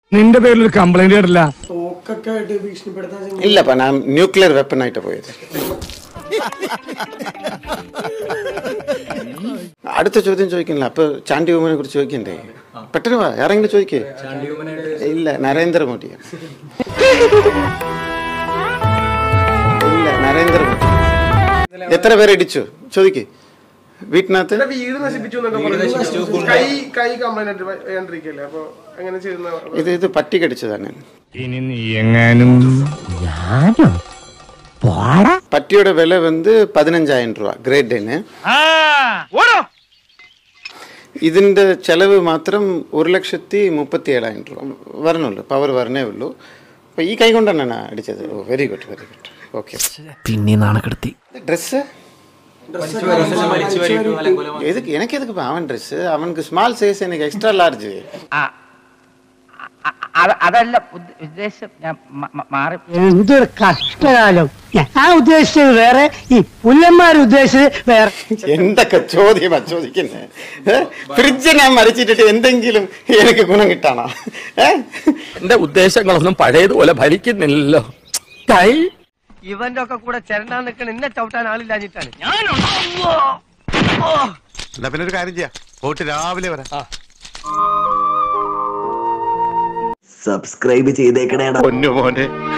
നിന്റെ പേരിൽ ഒരു കംപ്ലൈന്റ് കേട്ടില്ല തോക്കൊക്കെ ആയിട്ട് ഭീഷണിപ്പെടുത്താൻ ചെന്ന് ഇല്ലപ്പ ഞാൻ ന്യൂക്ലിയർ വെപ്പൺ ആയിട്ട് പോയത് അടുത്ത ചോദ്യം ചോദിക്കുന്നില്ല അപ്പൊ ചാണ്ടി ഉമ്മനെ കുറിച്ച് ചോദിക്കണ്ടേ പെട്ടെന്ന് വാ ആരെങ്കിലും ചോദിക്കേ ഇല്ല നരേന്ദ്രമോദി ഇല്ല നരേന്ദ്രമോദി എത്ര പേര് ഇടിച്ചു ചോദിക്കേ വീട്ടിനകത്ത് വീട് നശിപ്പിച്ചു എന്നൊക്കെ പറഞ്ഞു കൈ കൈ കംപ്ലൈന്റ് ആയിട്ടിരിക്കല്ലേ അപ്പൊ എങ്ങനെ ചെയ്യുന്ന ഇത് ഇത് പട്ടി കടിച്ചതാണ് ഇനി നീ എങ്ങാനും പട്ടിയുടെ വില വന്ന് പതിനഞ്ചായിരം രൂപ ഗ്രേറ്റ് ഡേന് ഇതിന്റെ ചെലവ് മാത്രം ഒരു ലക്ഷത്തി മുപ്പത്തി ഏഴായിരം രൂപ വരണുള്ളൂ പവർ വരണേ ഉള്ളൂ അപ്പൊ ഈ കൈ കൊണ്ടാണ് ഞാൻ അടിച്ചത് oh very good very good okay പിന്നെ നാണക്കെടുത്തി ட்ரெஸ்ஸு எதுக்கு எனக்கு எதுக்கு இப்ப அவன் ட்ரெஸ் அவனுக்கு ஸ்மால் சைஸ் எனக்கு எக்ஸ்ட்ரா லார்ஜ் അതല്ല ഉദ്ദ- ഉദ്ദേശം ഞാൻ മ- മ- മാറി എന്തൊരു കഷ്ടകാലം ഞാൻ ഉദ്ദേശിച്ചത് വേറെ ഈ പുല്ലന്മാർ ഉദ്ദേശിച്ചത് വേറെ എന്തൊക്കെ ചോദ്യമാ ചോദിക്കുന്നത് ഫ്രിഡ്ജ് ഞാൻ മറിച്ചിട്ടിട്ട് എന്തെങ്കിലും എനിക്ക് ഗുണം കിട്ടാണോ ഏ? എന്റെ ഉദ്ദേശങ്ങളൊന്നും പഴയതുപോലെ ഭരിക്കുന്നില്ലല്ലോ കൈ ഇവന്റെ ഒക്കെ കൂടെ ചെരണ്ടാൻ നിൽക്കണ എന്നെ ചവിട്ടാൻ ആളില്ലാഞ്ഞിട്ടാണ് എന്നാ പിന്നെ ഒരു കാര്യം ചെയ്യാം പോയിട്ട് രാവിലെ വരാം സബ്സ്ക്രൈബ് ചെയ്തേക്കണേടാ പൊന്നു മോനെ